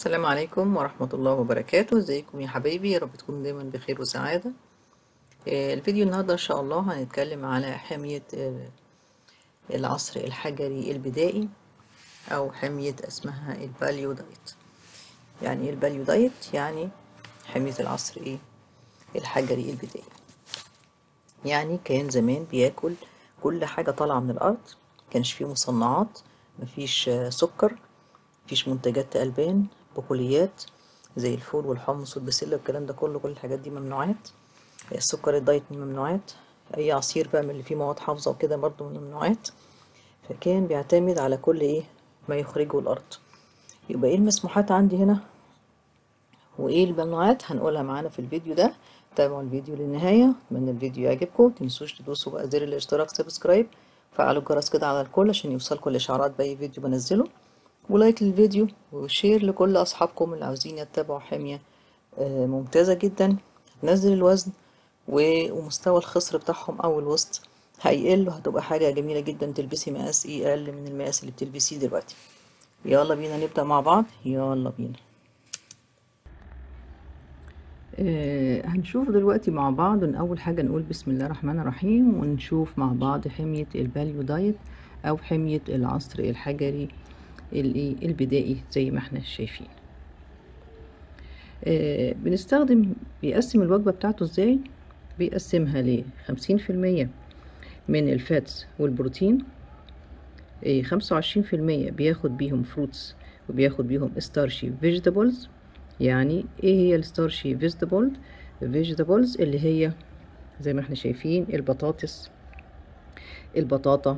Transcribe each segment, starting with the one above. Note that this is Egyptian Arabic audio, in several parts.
السلام عليكم ورحمة الله وبركاته ازيكم يا حبايبي يا رب تكونوا دايما بخير وسعادة آه، الفيديو النهاردة ان شاء الله هنتكلم على حمية آه، العصر الحجري البدائي او حمية اسمها الباليو دايت يعني ايه الباليو دايت يعني حمية العصر ايه الحجري البدائي يعني كان زمان بياكل كل حاجة طالعة من الارض مكانش فيه مصنعات مفيش آه، سكر مفيش منتجات ألبان بقوليات زي الفول والحمص والبسلة والكلام ده كله كل الحاجات دي ممنوعات السكر الدايت من الممنوعات أي عصير بقى من اللي فيه مواد حافظة وكده برضو من الممنوعات فكان بيعتمد على كل إيه ما يخرجه الأرض يبقى إيه المسموحات عندي هنا وإيه الممنوعات هنقولها معانا في الفيديو ده تابعوا الفيديو للنهاية أتمنى الفيديو يعجبكم متنسوش تدوسوا بقى زر الاشتراك سبسكرايب فعلوا الجرس كده على الكل عشان يوصلكم الإشعارات بأي فيديو بنزله ولايك للفيديو وشير لكل أصحابكم اللي عاوزين يتبعوا حمية آه، ممتازة جدا هتنزل الوزن و- ومستوى الخصر بتاعهم أو الوسط هيقل وهتبقى حاجة جميلة جدا تلبسي مقاس ايه أقل من المقاس اللي بتلبسيه دلوقتي يلا بينا نبدأ مع بعض يلا بينا آه هنشوف دلوقتي مع بعض إن أول حاجة نقول بسم الله الرحمن الرحيم ونشوف مع بعض حمية الباليو دايت أو حمية العصر الحجري الايه البدائي زي ما احنا شايفين آه بنستخدم بيقسم الوجبة بتاعته ازاي بيقسمها ل 50% من الفاتس والبروتين خمسة وعشرين في المية بياخد بيهم فروتس وبياخد بيهم ستارشي فيجيتابلز يعني ايه هي الستارشي فيجيتابلز فيجيتابلز اللي هي زي ما احنا شايفين البطاطس البطاطا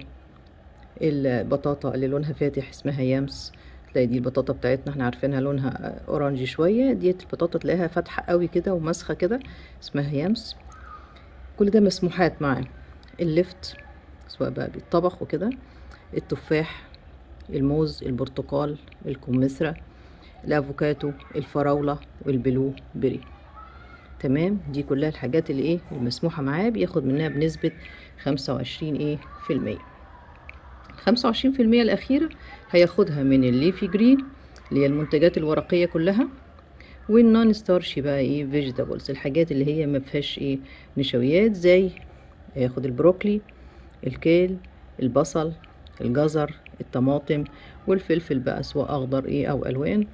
البطاطا اللي لونها فاتح اسمها يامس تلاقي دي البطاطا بتاعتنا احنا عارفينها لونها اورانجي شوية ديت البطاطا تلاقيها فاتحة قوي كده ومسخة كده اسمها يامس كل ده مسموحات معاه اللفت سواء بقى بالطبخ وكده التفاح الموز البرتقال الكمثرى الافوكاتو الفراولة والبلو بيري تمام دي كلها الحاجات اللي ايه المسموحة معاه بياخد منها بنسبة خمسة وعشرين ايه في المية خمسة وعشرين في المية الأخيرة هياخدها من الليفي جرين اللي هي المنتجات الورقية كلها والنون ستارشي بقى ايه فيجيتابلز الحاجات اللي هي ما فيهاش ايه نشويات زي هياخد البروكلي الكيل البصل الجزر الطماطم والفلفل بقى سواء اخضر ايه او الوان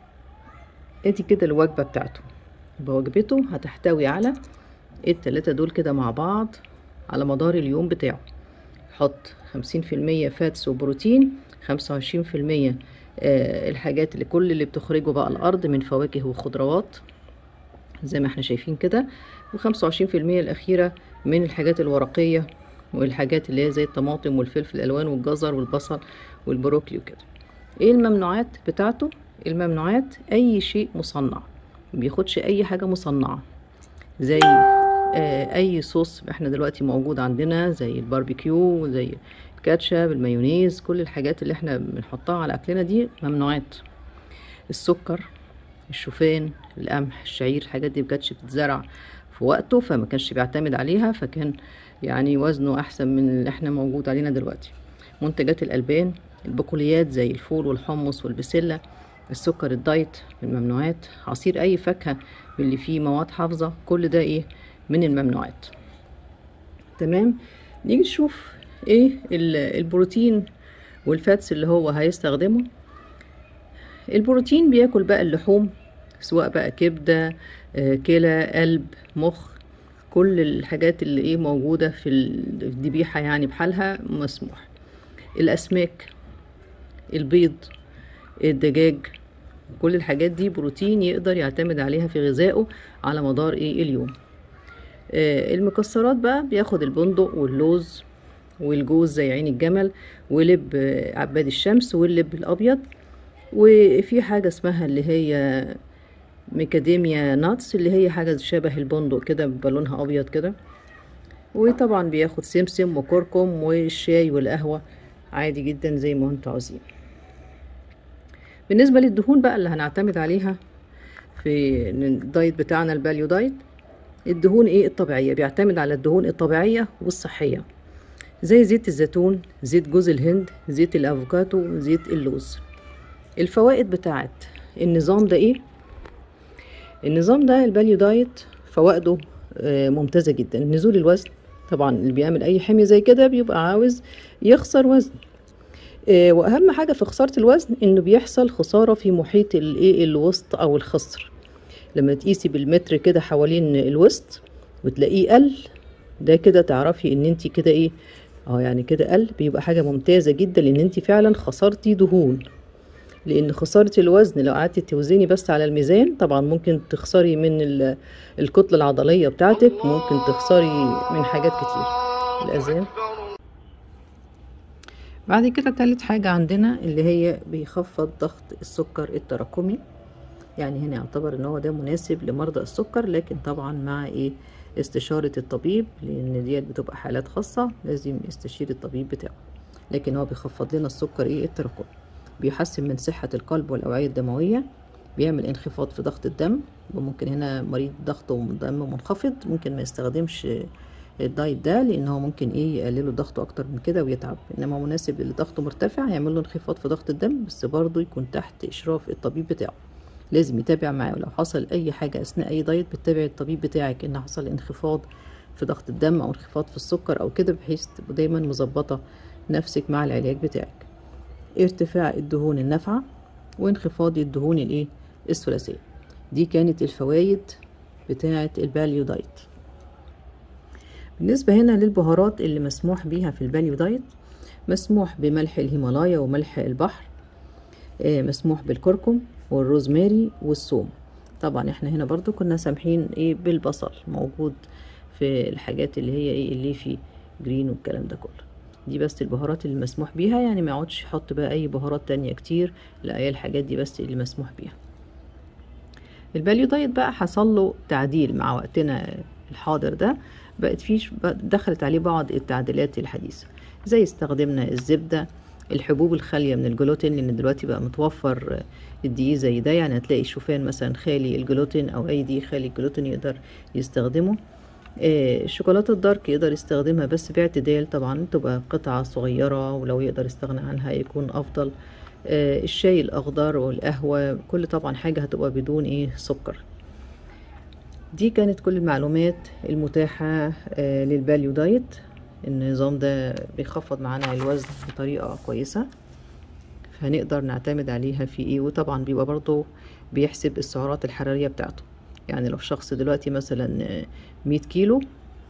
ادي كده الوجبة بتاعته يبقى وجبته هتحتوي على التلاتة دول كده مع بعض على مدار اليوم بتاعه حط خمسين في المية فاتس وبروتين خمسة وعشرين في المية الحاجات اللي كل اللي بتخرجه بقى الأرض من فواكه وخضروات زي ما احنا شايفين كده وخمسة وعشرين في المية الأخيرة من الحاجات الورقية والحاجات اللي هي زي الطماطم والفلفل الألوان والجزر والبصل والبروكلي وكده ايه الممنوعات بتاعته الممنوعات أي شيء مصنع مبياخدش أي حاجة مصنعة زي آه، اي صوص احنا دلوقتي موجود عندنا زي الباربيكيو زي الكاتشب المايونيز كل الحاجات اللي احنا بنحطها على اكلنا دي ممنوعات السكر الشوفان القمح الشعير الحاجات دي مكانتش بتتزرع في وقته فما كانش بيعتمد عليها فكان يعني وزنه احسن من اللي احنا موجود علينا دلوقتي منتجات الالبان البقوليات زي الفول والحمص والبسله السكر الدايت من الممنوعات عصير اي فاكهه اللي فيه مواد حافظه كل ده ايه من الممنوعات تمام نيجي نشوف ايه البروتين والفاتس اللي هو هيستخدمه البروتين بياكل بقى اللحوم سواء بقى كبدة آه، كلى قلب مخ كل الحاجات اللي ايه موجودة في الذبيحة يعني بحالها مسموح الأسماك البيض الدجاج كل الحاجات دي بروتين يقدر يعتمد عليها في غذائه على مدار ايه اليوم آه، المكسرات بقى بياخد البندق واللوز والجوز زي عين الجمل ولب آه، عباد الشمس واللب الابيض وفي حاجة اسمها اللي هي ميكاديميا ناتس اللي هي حاجة شبه البندق كده بيبقى لونها ابيض كده وطبعا بياخد سمسم وكركم والشاي والقهوة عادي جدا زي ما انتوا عاوزين بالنسبة للدهون بقى اللي هنعتمد عليها في الدايت بتاعنا الباليو دايت الدهون ايه الطبيعية بيعتمد على الدهون الطبيعية والصحية زي زيت الزيتون زيت جوز الهند زيت الافوكاتو زيت اللوز الفوائد بتاعت النظام ده ايه النظام ده الباليو دايت فوائده آه، ممتازة جدا نزول الوزن طبعا اللي بيعمل اي حمية زي كده بيبقى عاوز يخسر وزن آه، واهم حاجة في خسارة الوزن انه بيحصل خسارة في محيط الايه الوسط او الخصر لما تقيسي بالمتر كده حوالين الوسط وتلاقيه قل ده كده تعرفي ان انت كده ايه اه يعني كده قل بيبقى حاجة ممتازة جدا لان انت فعلا خسرتي دهون لان خسارة الوزن لو قعدتي توزني بس على الميزان طبعا ممكن تخسري من ال- الكتلة العضلية بتاعتك ممكن تخسري من حاجات كتير الأذان بعد كده تالت حاجة عندنا اللي هي بيخفض ضغط السكر التراكمي يعني هنا يعتبر ان هو ده مناسب لمرضى السكر لكن طبعا مع ايه استشارة الطبيب لان ديت بتبقى حالات خاصة لازم يستشير الطبيب بتاعه لكن هو بيخفض لنا السكر ايه التراكمي بيحسن من صحة القلب والأوعية الدموية بيعمل انخفاض في ضغط الدم وممكن هنا مريض ضغطه دم منخفض ممكن ما يستخدمش الدايت ده لان هو ممكن ايه يقلله ضغطه اكتر من كده ويتعب انما مناسب اللي ضغطه مرتفع يعمل له انخفاض في ضغط الدم بس برضه يكون تحت اشراف الطبيب بتاعه لازم يتابع معاه ولو حصل اي حاجه اثناء اي دايت بتتابع الطبيب بتاعك ان حصل انخفاض في ضغط الدم او انخفاض في السكر او كده بحيث تبقى دايما مظبطه نفسك مع العلاج بتاعك ارتفاع الدهون النافعه وانخفاض الدهون الايه الثلاثيه دي كانت الفوائد بتاعه الباليو دايت بالنسبة هنا للبهارات اللي مسموح بيها في الباليو دايت مسموح بملح الهيمالايا وملح البحر آه، مسموح بالكركم والروزماري والثوم طبعا احنا هنا برضو كنا سامحين ايه بالبصل موجود في الحاجات اللي هي ايه الليفي جرين والكلام ده كله دي بس البهارات اللي مسموح بيها يعني ما يقعدش يحط بقى اي بهارات تانية كتير لا هي الحاجات دي بس اللي مسموح بيها الباليو دايت بقى حصل له تعديل مع وقتنا الحاضر ده بقت فيه دخلت عليه بعض التعديلات الحديثة زي استخدمنا الزبدة الحبوب الخالية من الجلوتين لأن دلوقتي بقى متوفر الدقيق زي ده يعني هتلاقي الشوفان مثلا خالي الجلوتين أو أي دقيق خالي الجلوتين يقدر يستخدمه آه، الشوكولاتة الدارك يقدر يستخدمها بس باعتدال طبعا تبقى قطعة صغيرة ولو يقدر يستغنى عنها يكون أفضل آه، الشاي الأخضر والقهوة كل طبعا حاجة هتبقى بدون إيه سكر دي كانت كل المعلومات المتاحة آه، للباليو دايت النظام ده بيخفض معانا الوزن بطريقة كويسة فهنقدر نعتمد عليها في ايه وطبعا بيبقى برضو بيحسب السعرات الحرارية بتاعته يعني لو شخص دلوقتي مثلا آه، مية كيلو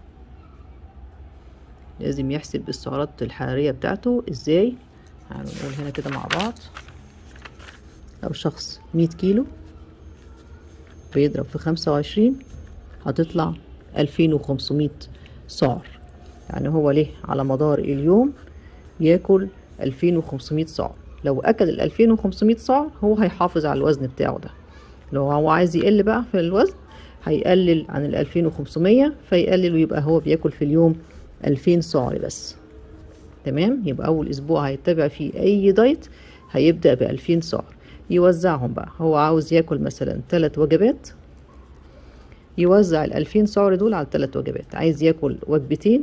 لازم يحسب السعرات الحرارية بتاعته ازاي تعالوا نقول هنا كده مع بعض لو شخص مية كيلو بيضرب في خمسة وعشرين هتطلع ألفين وخمسمية سعر يعني هو ليه على مدار اليوم ياكل ألفين وخمسمية سعر لو أكل الألفين وخمسمية سعر هو هيحافظ على الوزن بتاعه ده لو هو عايز يقل بقى في الوزن هيقلل عن الألفين وخمسمية فيقلل ويبقى هو بياكل في اليوم ألفين سعر بس تمام يبقى أول أسبوع هيتبع فيه أي دايت هيبدأ بألفين سعر يوزعهم بقى هو عاوز ياكل مثلا ثلاث وجبات يوزع الألفين سعر دول على ثلاث وجبات عايز ياكل وجبتين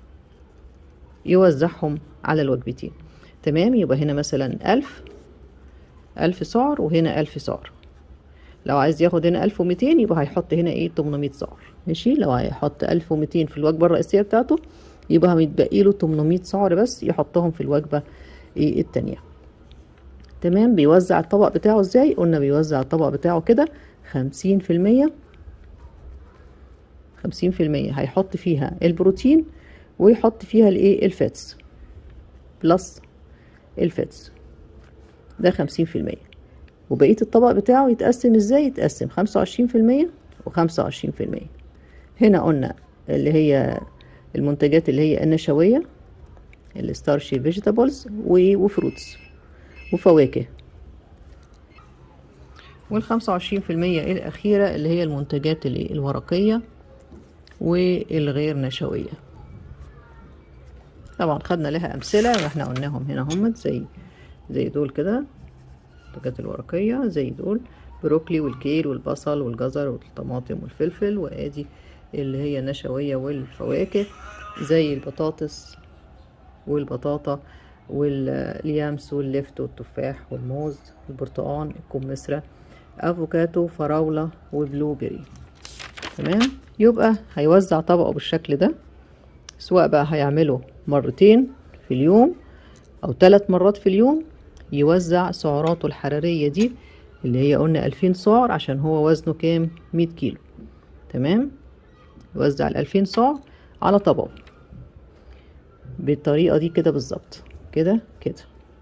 يوزعهم على الوجبتين تمام يبقى هنا مثلا ألف ألف سعر وهنا ألف سعر لو عايز ياخد هنا ألف وميتين يبقى هيحط هنا ايه تمنمية سعر ماشي لو هيحط ألف وميتين في الوجبة الرئيسية بتاعته يبقى هيتبقي له تمنمية سعر بس يحطهم في الوجبة ايه التانية تمام بيوزع الطبق بتاعه ازاي قلنا بيوزع الطبق بتاعه كده خمسين في المية خمسين في المية هيحط فيها البروتين ويحط فيها الايه الفاتس بلس الفاتس ده خمسين في المية وبقية الطبق بتاعه يتقسم ازاي يتقسم خمسة وعشرين في المية وخمسة وعشرين في المية هنا قلنا اللي هي المنتجات اللي هي النشوية الستارشي فيجيتابلز وفروتس وفواكه والخمسة وعشرين في المية الأخيرة اللي هي المنتجات اللي الورقية والغير نشوية طبعا خدنا لها أمثلة واحنا قلناهم هنا هم زي زي دول كده المنتجات الورقية زي دول بروكلي والكيل والبصل والجزر والطماطم والفلفل وادي اللي هي النشوية والفواكه زي البطاطس والبطاطا واليامس واللفت والتفاح والموز البرتقان الكمثرى افوكاتو فراولة وبلو بيري تمام يبقى هيوزع طبقه بالشكل ده سواء بقى هيعمله مرتين في اليوم او ثلاث مرات في اليوم يوزع سعراته الحرارية دي اللي هي قلنا ألفين سعر عشان هو وزنه كام مية كيلو تمام يوزع الألفين سعر على طبقه بالطريقة دي كده بالظبط كده كده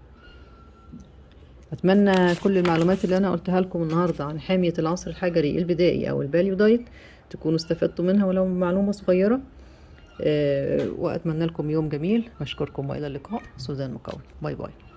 اتمنى كل المعلومات اللي انا قلتها لكم النهارده عن حاميه العنصر الحجري البدائي او الباليو دايت تكونوا استفدتوا منها ولو معلومه صغيره أه واتمنى لكم يوم جميل بشكركم والى اللقاء سوزان مكون باي باي